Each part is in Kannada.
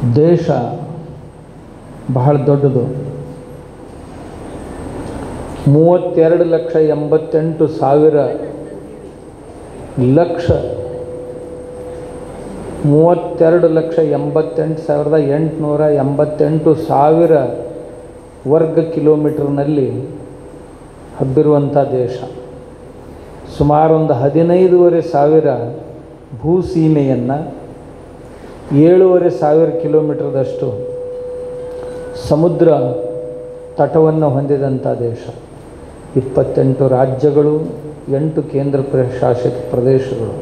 ದೇಶ ಬಹಳ ದೊಡ್ಡದು ಮೂವತ್ತೆರಡು ಲಕ್ಷ ಎಂಬತ್ತೆಂಟು ಸಾವಿರ ಲಕ್ಷ ಮೂವತ್ತೆರಡು ಲಕ್ಷ ಎಂಬತ್ತೆಂಟು ಸಾವಿರದ ಎಂಟುನೂರ ಎಂಬತ್ತೆಂಟು ಸಾವಿರ ವರ್ಗ ಕಿಲೋಮೀಟರ್ನಲ್ಲಿ ಹಬ್ಬಿರುವಂಥ ದೇಶ ಸುಮಾರು ಒಂದು ಹದಿನೈದೂವರೆ ಸಾವಿರ ಭೂಸೀಮೆಯನ್ನು ಏಳೂವರೆ ಸಾವಿರ ಕಿಲೋಮೀಟರ್ದಷ್ಟು ಸಮುದ್ರ ತಟವನ್ನು ಹೊಂದಿದಂಥ ದೇಶ ಇಪ್ಪತ್ತೆಂಟು ರಾಜ್ಯಗಳು ಎಂಟು ಕೇಂದ್ರ ಪ್ರ- ಶಾಸಿತ ಪ್ರದೇಶಗಳು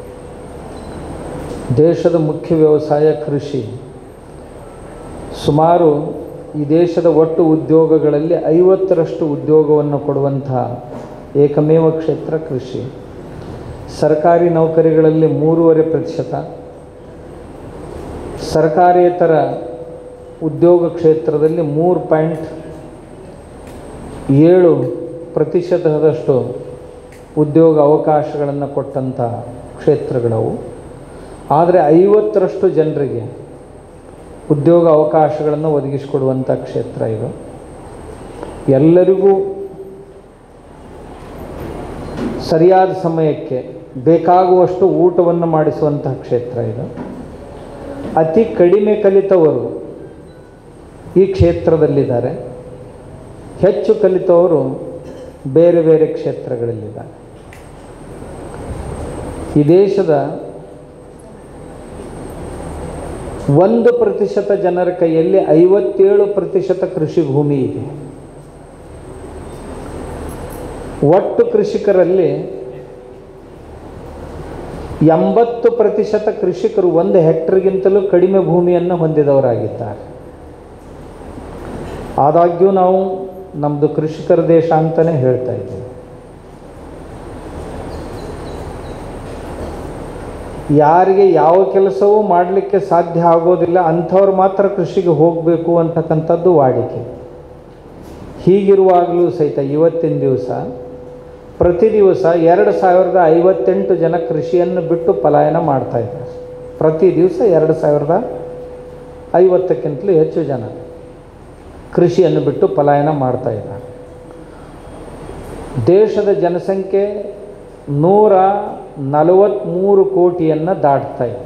ದೇಶದ ಮುಖ್ಯ ವ್ಯವಸಾಯ ಕೃಷಿ ಸುಮಾರು ಈ ದೇಶದ ಒಟ್ಟು ಉದ್ಯೋಗಗಳಲ್ಲಿ ಐವತ್ತರಷ್ಟು ಉದ್ಯೋಗವನ್ನು ಕೊಡುವಂತಹ ಏಕಮೇವ ಕ್ಷೇತ್ರ ಕೃಷಿ ಸರ್ಕಾರಿ ನೌಕರಿಗಳಲ್ಲಿ ಮೂರುವರೆ ಪ್ರತಿಶತ ಸರ್ಕಾರೇತರ ಉದ್ಯೋಗ ಕ್ಷೇತ್ರದಲ್ಲಿ ಮೂರು ಪಾಯಿಂಟ್ ಏಳು ಪ್ರತಿಶತದಷ್ಟು ಉದ್ಯೋಗ ಅವಕಾಶಗಳನ್ನು ಕೊಟ್ಟಂಥ ಕ್ಷೇತ್ರಗಳವು ಆದರೆ ಐವತ್ತರಷ್ಟು ಜನರಿಗೆ ಉದ್ಯೋಗ ಅವಕಾಶಗಳನ್ನು ಒದಗಿಸಿಕೊಡುವಂಥ ಕ್ಷೇತ್ರ ಇದು ಎಲ್ಲರಿಗೂ ಸರಿಯಾದ ಸಮಯಕ್ಕೆ ಬೇಕಾಗುವಷ್ಟು ಊಟವನ್ನು ಮಾಡಿಸುವಂತಹ ಕ್ಷೇತ್ರ ಇದು ಅತಿ ಕಡಿಮೆ ಕಲಿತವರು ಈ ಕ್ಷೇತ್ರದಲ್ಲಿದ್ದಾರೆ ಹೆಚ್ಚು ಕಲಿತವರು ಬೇರೆ ಬೇರೆ ಕ್ಷೇತ್ರಗಳಲ್ಲಿದ್ದಾರೆ ಈ ದೇಶದ ಒಂದು ಪ್ರತಿಶತ ಜನರ ಕೈಯಲ್ಲಿ ಐವತ್ತೇಳು ಪ್ರತಿಶತ ಕೃಷಿ ಭೂಮಿ ಇದೆ ಒಟ್ಟು ಕೃಷಿಕರಲ್ಲಿ ಎಂಬತ್ತು ಪ್ರತಿಶತ ಕೃಷಿಕರು ಒಂದು ಹೆಕ್ಟರ್ಗಿಂತಲೂ ಕಡಿಮೆ ಭೂಮಿಯನ್ನು ಹೊಂದಿದವರಾಗಿದ್ದಾರೆ ಆದಾಗ್ಯೂ ನಾವು ನಮ್ಮದು ಕೃಷಿಕರ ದೇಶ ಅಂತಲೇ ಹೇಳ್ತಾ ಇದ್ದೀವಿ ಯಾರಿಗೆ ಯಾವ ಕೆಲಸವೂ ಮಾಡಲಿಕ್ಕೆ ಸಾಧ್ಯ ಆಗೋದಿಲ್ಲ ಅಂಥವ್ರು ಮಾತ್ರ ಕೃಷಿಗೆ ಹೋಗಬೇಕು ಅಂತಕ್ಕಂಥದ್ದು ವಾಡಿಕೆ ಹೀಗಿರುವಾಗಲೂ ಸಹಿತ ಇವತ್ತಿನ ದಿವಸ ಪ್ರತಿ ದಿವಸ ಎರಡು ಸಾವಿರದ ಐವತ್ತೆಂಟು ಜನ ಕೃಷಿಯನ್ನು ಬಿಟ್ಟು ಪಲಾಯನ ಮಾಡ್ತಾ ಇದ್ದಾರೆ ಪ್ರತಿ ದಿವಸ ಎರಡು ಸಾವಿರದ ಐವತ್ತಕ್ಕಿಂತಲೂ ಹೆಚ್ಚು ಜನ ಕೃಷಿಯನ್ನು ಬಿಟ್ಟು ಪಲಾಯನ ಮಾಡ್ತಾ ಇದ್ದಾರೆ ದೇಶದ ಜನಸಂಖ್ಯೆ ನೂರ ನಲವತ್ತ್ಮೂರು ಕೋಟಿಯನ್ನು ದಾಟ್ತಾ ಇದೆ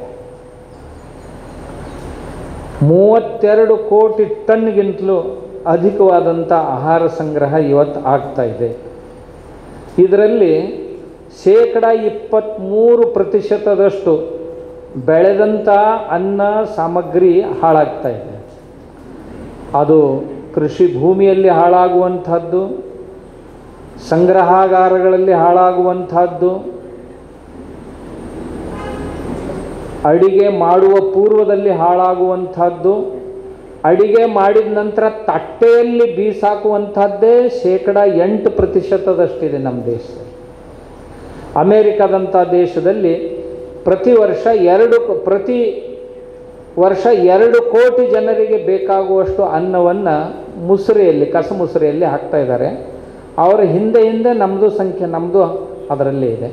ಮೂವತ್ತೆರಡು ಕೋಟಿ ಟನ್ಗಿಂತಲೂ ಅಧಿಕವಾದಂಥ ಆಹಾರ ಸಂಗ್ರಹ ಇವತ್ತು ಆಗ್ತಾ ಇದೆ ಇದರಲ್ಲಿ ಶೇಕಡ ಇಪ್ಪತ್ತ್ಮೂರು ಪ್ರತಿಶತದಷ್ಟು ಬೆಳೆದಂಥ ಅನ್ನ ಸಾಮಗ್ರಿ ಹಾಳಾಗ್ತಾ ಇದೆ ಅದು ಕೃಷಿ ಭೂಮಿಯಲ್ಲಿ ಹಾಳಾಗುವಂಥದ್ದು ಸಂಗ್ರಹಾಗಾರಗಳಲ್ಲಿ ಹಾಳಾಗುವಂಥದ್ದು ಅಡಿಗೆ ಮಾಡುವ ಪೂರ್ವದಲ್ಲಿ ಹಾಳಾಗುವಂಥದ್ದು ಅಡಿಗೆ ಮಾಡಿದ ನಂತರ ತಟ್ಟೆಯಲ್ಲಿ ಬೀಸಾಕುವಂಥದ್ದೇ ಶೇಕಡ ಎಂಟು ಪ್ರತಿಶತದಷ್ಟಿದೆ ನಮ್ಮ ದೇಶದಲ್ಲಿ ಅಮೇರಿಕಾದಂಥ ದೇಶದಲ್ಲಿ ಪ್ರತಿ ವರ್ಷ ಎರಡು ಪ್ರತಿ ವರ್ಷ ಎರಡು ಕೋಟಿ ಜನರಿಗೆ ಬೇಕಾಗುವಷ್ಟು ಅನ್ನವನ್ನು ಮುಸುರೆಯಲ್ಲಿ ಕಸ ಮುಸುರೆಯಲ್ಲಿ ಹಾಕ್ತಾ ಇದ್ದಾರೆ ಅವರ ಹಿಂದೆ ಹಿಂದೆ ನಮ್ಮದು ಸಂಖ್ಯೆ ನಮ್ಮದು ಅದರಲ್ಲೇ ಇದೆ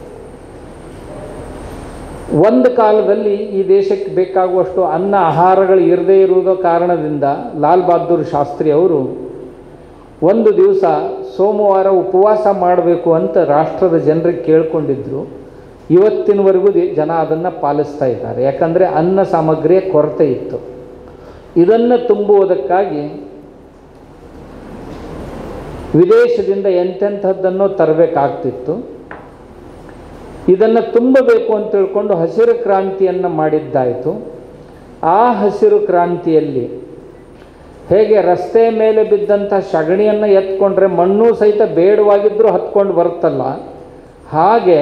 ಒಂದು ಕಾಲದಲ್ಲಿ ಈ ದೇಶಕ್ಕೆ ಬೇಕಾಗುವಷ್ಟು ಅನ್ನ ಆಹಾರಗಳು ಇರದೇ ಇರುವುದೋ ಕಾರಣದಿಂದ ಲಾಲ್ ಬಹದ್ದೂರ್ ಶಾಸ್ತ್ರಿ ಅವರು ಒಂದು ದಿವಸ ಸೋಮವಾರ ಉಪವಾಸ ಮಾಡಬೇಕು ಅಂತ ರಾಷ್ಟ್ರದ ಜನರಿಗೆ ಕೇಳ್ಕೊಂಡಿದ್ರು ಇವತ್ತಿನವರೆಗೂ ದಿ- ಜನ ಅದನ್ನು ಪಾಲಿಸ್ತಾ ಇದ್ದಾರೆ ಯಾಕಂದರೆ ಅನ್ನ ಸಾಮಗ್ರಿಯ ಕೊರತೆ ಇತ್ತು ಇದನ್ನು ತುಂಬುವುದಕ್ಕಾಗಿ ವಿದೇಶದಿಂದ ಎಂತೆಂಥದ್ದನ್ನು ತರಬೇಕಾಗ್ತಿತ್ತು ಇದನ್ನು ತುಂಬಬೇಕು ಅಂತ ತಿಳ್ಕೊಂಡು ಹಸಿರು ಕ್ರಾಂತಿಯನ್ನು ಮಾಡಿದ್ದಾಯಿತು ಆ ಹಸಿರು ಕ್ರಾಂತಿಯಲ್ಲಿ ಹೇಗೆ ರಸ್ತೆ ಮೇಲೆ ಬಿದ್ದಂಥ ಸಗಣಿಯನ್ನು ಎತ್ಕೊಂಡ್ರೆ ಮಣ್ಣು ಸಹಿತ ಬೇಡವಾಗಿದ್ದರೂ ಹತ್ಕೊಂಡು ಬರುತ್ತಲ್ಲ ಹಾಗೆ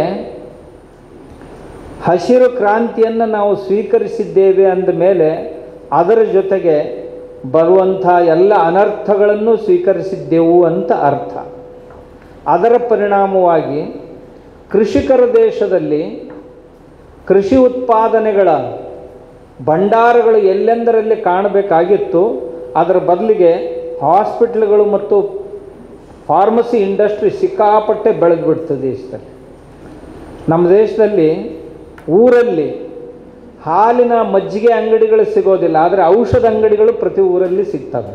ಹಸಿರು ಕ್ರಾಂತಿಯನ್ನು ನಾವು ಸ್ವೀಕರಿಸಿದ್ದೇವೆ ಅಂದ ಮೇಲೆ ಅದರ ಜೊತೆಗೆ ಬರುವಂಥ ಎಲ್ಲ ಅನರ್ಥಗಳನ್ನು ಸ್ವೀಕರಿಸಿದ್ದೆವು ಅಂತ ಅರ್ಥ ಅದರ ಪರಿಣಾಮವಾಗಿ ಕೃಷಿಕರ ದೇಶದಲ್ಲಿ ಕೃಷಿ ಉತ್ಪಾದನೆಗಳ ಭಂಡಾರಗಳು ಎಲ್ಲೆಂದರಲ್ಲಿ ಕಾಣಬೇಕಾಗಿತ್ತು ಅದರ ಬದಲಿಗೆ ಹಾಸ್ಪಿಟ್ಲ್ಗಳು ಮತ್ತು ಫಾರ್ಮಸಿ ಇಂಡಸ್ಟ್ರಿ ಸಿಕ್ಕಾಪಟ್ಟೆ ಬೆಳೆದ್ಬಿಡ್ತು ದೇಶದಲ್ಲಿ ನಮ್ಮ ದೇಶದಲ್ಲಿ ಊರಲ್ಲಿ ಹಾಲಿನ ಮಜ್ಜಿಗೆ ಅಂಗಡಿಗಳು ಸಿಗೋದಿಲ್ಲ ಆದರೆ ಔಷಧ ಅಂಗಡಿಗಳು ಪ್ರತಿ ಊರಲ್ಲಿ ಸಿಗ್ತವೆ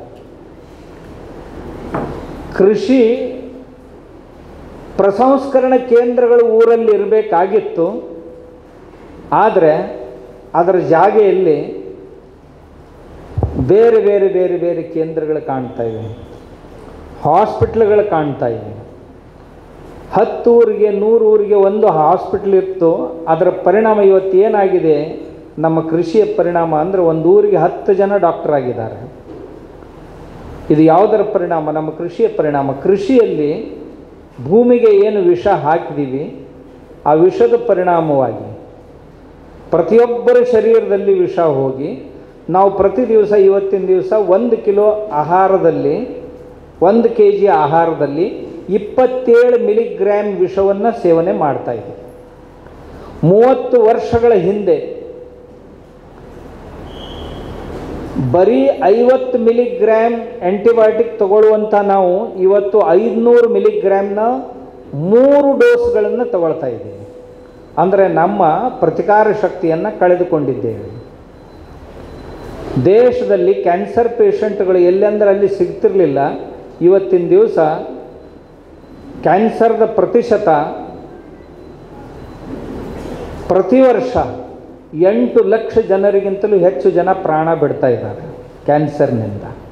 ಕೃಷಿ ಪ್ರಸಂಸ್ಕರಣ ಕೇಂದ್ರಗಳು ಊರಲ್ಲಿ ಇರಬೇಕಾಗಿತ್ತು ಆದರೆ ಅದರ ಜಾಗೆಯಲ್ಲಿ ಬೇರೆ ಬೇರೆ ಬೇರೆ ಬೇರೆ ಕೇಂದ್ರಗಳು ಕಾಣ್ತಾ ಇವೆ ಹಾಸ್ಪಿಟ್ಲ್ಗಳು ಕಾಣ್ತಾ ಇವೆ ಹತ್ತು ಊರಿಗೆ ನೂರು ಊರಿಗೆ ಒಂದು ಹಾಸ್ಪಿಟ್ಲ್ ಇತ್ತು ಅದರ ಪರಿಣಾಮ ಇವತ್ತು ಏನಾಗಿದೆ ನಮ್ಮ ಕೃಷಿಯ ಪರಿಣಾಮ ಅಂದರೆ ಒಂದು ಊರಿಗೆ ಹತ್ತು ಜನ ಡಾಕ್ಟರ್ ಆಗಿದ್ದಾರೆ ಇದು ಯಾವುದರ ಪರಿಣಾಮ ನಮ್ಮ ಕೃಷಿಯ ಪರಿಣಾಮ ಕೃಷಿಯಲ್ಲಿ ಭೂಮಿಗೆ ಏನು ವಿಷ ಹಾಕಿದ್ದೀವಿ ಆ ವಿಷದ ಪರಿಣಾಮವಾಗಿ ಪ್ರತಿಯೊಬ್ಬರ ಶರೀರದಲ್ಲಿ ವಿಷ ಹೋಗಿ ನಾವು ಪ್ರತಿ ದಿವಸ ಇವತ್ತಿನ ದಿವಸ ಒಂದು ಕಿಲೋ ಆಹಾರದಲ್ಲಿ ಒಂದು ಕೆ ಜಿ ಆಹಾರದಲ್ಲಿ ಇಪ್ಪತ್ತೇಳು ಮಿಲಿಗ್ರಾಮ್ ವಿಷವನ್ನು ಸೇವನೆ ಮಾಡ್ತಾ ಇದ್ದೀವಿ ಮೂವತ್ತು ವರ್ಷಗಳ ಹಿಂದೆ ಬರೀ ಐವತ್ತು ಮಿಲಿಗ್ರಾಮ್ ಆ್ಯಂಟಿಬಯೋಟಿಕ್ ತಗೊಳ್ಳುವಂಥ ನಾವು ಇವತ್ತು ಐದುನೂರು ಮಿಲಿಗ್ರಾಮ್ನ ಮೂರು ಡೋಸ್ಗಳನ್ನು ತಗೊಳ್ತಾ ಇದ್ದೀವಿ ಅಂದರೆ ನಮ್ಮ ಪ್ರತಿಕಾರ ಶಕ್ತಿಯನ್ನು ಕಳೆದುಕೊಂಡಿದ್ದೇವೆ ದೇಶದಲ್ಲಿ ಕ್ಯಾನ್ಸರ್ ಪೇಷಂಟ್ಗಳು ಎಲ್ಲೆಂದ್ರೆ ಅಲ್ಲಿ ಸಿಗ್ತಿರಲಿಲ್ಲ ಇವತ್ತಿನ ದಿವಸ ಕ್ಯಾನ್ಸರ್ದ ಪ್ರತಿಶತ ಪ್ರತಿ ವರ್ಷ ಎಂಟು ಲಕ್ಷ ಜನರಿಗಿಂತಲೂ ಹೆಚ್ಚು ಜನ ಪ್ರಾಣ ಬಿಡ್ತಾ ಇದ್ದಾರೆ ಕ್ಯಾನ್ಸರ್ನಿಂದ